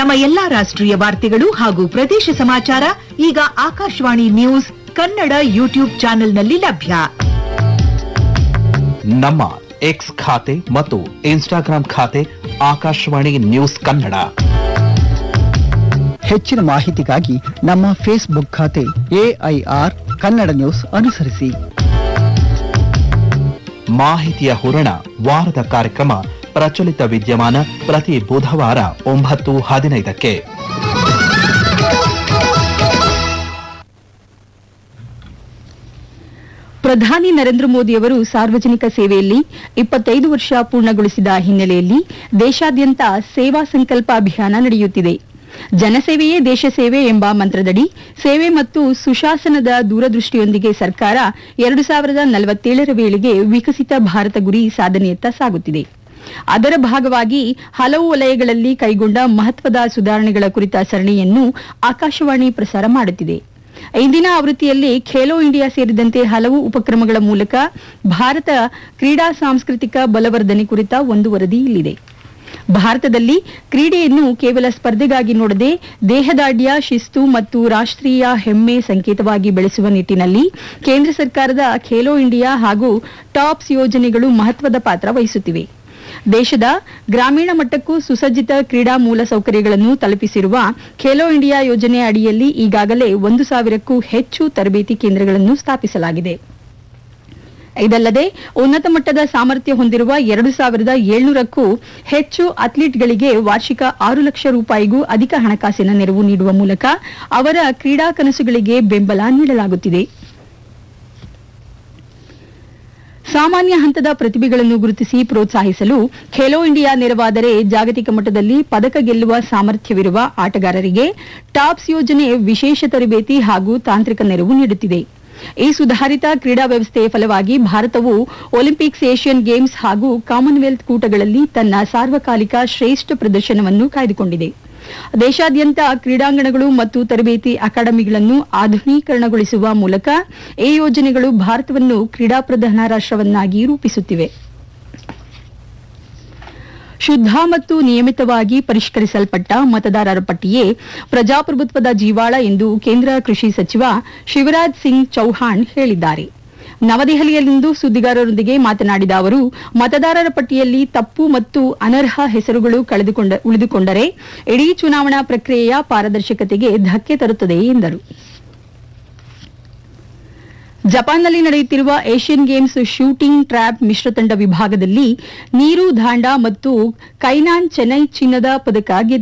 ನಮ್ಮ ಎಲ್ಲಾ ರಾಷ್ಟ್ರೀಯ ವಾರ್ತೆಗಳು ಹಾಗೂ ಪ್ರದೇಶ ಸಮಾಚಾರ ಈಗ ಆಕಾಶವಾಣಿ ನ್ಯೂಸ್ ಕನ್ನಡ ಯೂಟ್ಯೂಬ್ ಚಾನೆಲ್ನಲ್ಲಿ ಲಭ್ಯ ನಮ್ಮ ಎಕ್ಸ್ ಖಾತೆ ಮತ್ತು ಇನ್ಸ್ಟಾಗ್ರಾಂ ಖಾತೆ ಆಕಾಶವಾಣಿ ನ್ಯೂಸ್ ಕನ್ನಡ ಹೆಚ್ಚಿನ ಮಾಹಿತಿಗಾಗಿ ನಮ್ಮ ಫೇಸ್ಬುಕ್ ಖಾತೆ ಎಐಆರ್ ಕನ್ನಡ ನ್ಯೂಸ್ ಅನುಸರಿಸಿ ಮಾಹಿತಿಯ ಹೂರಣ ವಾರದ ಕಾರ್ಯಕ್ರಮ ಪ್ರಚಲಿತ ವಿದ್ಯಮಾನ ಪ್ರತಿ ಬುಧವಾರ ಒಂಬತ್ತು ಹದಿನೈದಕ್ಕೆ ಪ್ರಧಾನಿ ನರೇಂದ್ರ ಮೋದಿಯವರು ಸಾರ್ವಜನಿಕ ಸೇವೆಯಲ್ಲಿ ಇಪ್ಪತ್ತೈದು ವರ್ಷ ಪೂರ್ಣಗೊಳಿಸಿದ ಹಿನ್ನೆಲೆಯಲ್ಲಿ ದೇಶಾದ್ಯಂತ ಸೇವಾ ಸಂಕಲ್ಪ ಅಭಿಯಾನ ನಡೆಯುತ್ತಿದೆ ಜನಸೇವೆಯೇ ದೇಶ ಸೇವೆ ಎಂಬ ಮಂತ್ರದಡಿ ಸೇವೆ ಮತ್ತು ಸುಶಾಸನದ ದೂರದೃಷ್ಟಿಯೊಂದಿಗೆ ಸರ್ಕಾರ ಎರಡು ಸಾವಿರದ ನಲವತ್ತೇಳರ ವೇಳೆಗೆ ವಿಕಸಿತ ಭಾರತ ಗುರಿ ಸಾಧನೆಯತ್ತ ಸಾಗುತ್ತಿದೆ ಅದರ ಭಾಗವಾಗಿ ಹಲವು ವಲಯಗಳಲ್ಲಿ ಕೈಗೊಂಡ ಮಹತ್ವದ ಸುಧಾರಣೆಗಳ ಕುರಿತ ಸರಣಿಯನ್ನು ಆಕಾಶವಾಣಿ ಪ್ರಸಾರ ಮಾಡುತ್ತಿದೆ ಇಂದಿನ ಆವೃತ್ತಿಯಲ್ಲಿ ಖೇಲೋ ಇಂಡಿಯಾ ಸೇರಿದಂತೆ ಹಲವು ಉಪಕ್ರಮಗಳ ಮೂಲಕ ಭಾರತ ಕ್ರೀಡಾ ಸಾಂಸ್ಕೃತಿಕ ಬಲವರ್ಧನೆ ಕುರಿತ ಒಂದು ವರದಿ ಇಲ್ಲಿದೆ ಭಾರತದಲ್ಲಿ ಕ್ರೀಡೆಯನ್ನು ಕೇವಲ ಸ್ಪರ್ಧೆಗಾಗಿ ನೋಡದೆ ದೇಹದಾಢ್ಯ ಶಿಸ್ತು ಮತ್ತು ರಾಷ್ಟ್ರೀಯ ಹೆಮ್ಮೆ ಸಂಕೇತವಾಗಿ ಬೆಳೆಸುವ ನಿಟ್ಟಿನಲ್ಲಿ ಕೇಂದ್ರ ಸರ್ಕಾರದ ಖೇಲೋ ಇಂಡಿಯಾ ಹಾಗೂ ಟಾಪ್ಸ್ ಯೋಜನೆಗಳು ಮಹತ್ವದ ಪಾತ್ರ ವಹಿಸುತ್ತಿವೆ ದೇಶದ ಗ್ರಾಮೀಣ ಮಟ್ಟಕ್ಕೂ ಸುಸಜ್ಜಿತ ಕ್ರೀಡಾ ಮೂಲಸೌಕರ್ಯಗಳನ್ನು ತಲುಪಿಸಿರುವ ಖೇಲೋ ಇಂಡಿಯಾ ಯೋಜನೆ ಅಡಿಯಲ್ಲಿ ಈಗಾಗಲೇ ಒಂದು ಸಾವಿರಕ್ಕೂ ಹೆಚ್ಚು ತರಬೇತಿ ಕೇಂದ್ರಗಳನ್ನು ಸ್ಥಾಪಿಸಲಾಗಿದೆ ಇದಲ್ಲದೆ ಉನ್ನತ ಮಟ್ಟದ ಸಾಮರ್ಥ್ಯ ಹೊಂದಿರುವ ಎರಡು ಸಾವಿರದ ಏಳ್ನೂರಕ್ಕೂ ಹೆಚ್ಚು ಅಥ್ಲೀಟ್ಗಳಿಗೆ ವಾರ್ಷಿಕ ಆರು ಲಕ್ಷ ರೂಪಾಯಿಗೂ ಅಧಿಕ ಹಣಕಾಸಿನ ನೆರವು ನೀಡುವ ಮೂಲಕ ಅವರ ಕ್ರೀಡಾ ಕನಸುಗಳಿಗೆ ಬೆಂಬಲ ನೀಡಲಾಗುತ್ತಿದೆ ಸಾಮಾನ್ಯ ಹಂತದ ಪ್ರತಿಭೆಗಳನ್ನು ಗುರುತಿಸಿ ಪ್ರೋತ್ಸಾಹಿಸಲು ಖೇಲೋ ಇಂಡಿಯಾ ನೆರವಾದರೆ ಜಾಗತಿಕ ಮಟ್ಟದಲ್ಲಿ ಪದಕ ಗೆಲ್ಲುವ ಸಾಮರ್ಥ್ಯವಿರುವ ಆಟಗಾರರಿಗೆ ಟಾಪ್ಸ್ ಯೋಜನೆ ವಿಶೇಷ ತರಬೇತಿ ಹಾಗೂ ತಾಂತ್ರಿಕ ನೆರವು ನೀಡುತ್ತಿದೆ ಈ ಸುಧಾರಿತ ಕ್ರೀಡಾ ವ್ಯವಸ್ಥೆಯ ಫಲವಾಗಿ ಭಾರತವು ಒಲಿಂಪಿಕ್ಸ್ ಏಷ್ಯನ್ ಗೇಮ್ಸ್ ಹಾಗೂ ಕಾಮನ್ವೆಲ್ತ್ ಕೂಟಗಳಲ್ಲಿ ತನ್ನ ಸಾರ್ವಕಾಲಿಕ ಶ್ರೇಷ್ಠ ಪ್ರದರ್ಶನವನ್ನು ಕಾಯ್ದುಕೊಂಡಿದೆ ದೇಶಾದ್ಯಂತ ಕ್ರೀಡಾಂಗಣಗಳು ಮತ್ತು ತರಬೇತಿ ಅಕಾಡೆಮಿಗಳನ್ನು ಆಧುನೀಕರಣಗೊಳಿಸುವ ಮೂಲಕ ಈ ಯೋಜನೆಗಳು ಭಾರತವನ್ನು ಕ್ರೀಡಾ ಪ್ರಧಾನ ರಾಷ್ಟವನ್ನಾಗಿ ರೂಪಿಸುತ್ತಿವೆ ಶುದ್ಧ ಮತ್ತು ನಿಯಮಿತವಾಗಿ ಪರಿಷ್ಕರಿಸಲ್ಪಟ್ಟ ಮತದಾರರ ಪಟ್ಟಿಯೇ ಪ್ರಜಾಪ್ರಭುತ್ವದ ಜೀವಾಳ ಎಂದು ಕೇಂದ್ರ ಕೃಷಿ ಸಚಿವ ಶಿವರಾಜ್ ಸಿಂಗ್ ಚೌಹಾಣ್ ಹೇಳಿದ್ದಾರೆ ನವದೆಹಲಿಯಲ್ಲಿಂದು ಸುದ್ದಿಗಾರರೊಂದಿಗೆ ಮಾತನಾಡಿದ ಅವರು ಮತದಾರರ ಪಟ್ಟಿಯಲ್ಲಿ ತಪ್ಪು ಮತ್ತು ಅನರ್ಹ ಹೆಸರುಗಳು ಕಳೆದುಕೊಂಡ ಉಳಿದುಕೊಂಡರೆ ಇಡೀ ಚುನಾವಣಾ ಪ್ರಕ್ರಿಯೆಯ ಪಾರದರ್ಶಕತೆಗೆ ಧಕ್ಕೆ ತರುತ್ತದೆ ಎಂದರು ಜಪಾನ್ನಲ್ಲಿ ನಡೆಯುತ್ತಿರುವ ಏಷ್ಯನ್ ಗೇಮ್ಸ್ ಶೂಟಿಂಗ್ ಟ್ರ್ಯಾಪ್ ಮಿಶ್ರತಂಡ ವಿಭಾಗದಲ್ಲಿ ನೀರು ಧಾಂಡ ಮತ್ತು ಕೈನಾನ್ ಚೆನ್ನೈ ಚಿನ್ನದ ಪದಕ ಗೆದ್ದಿದ್ದಾರೆ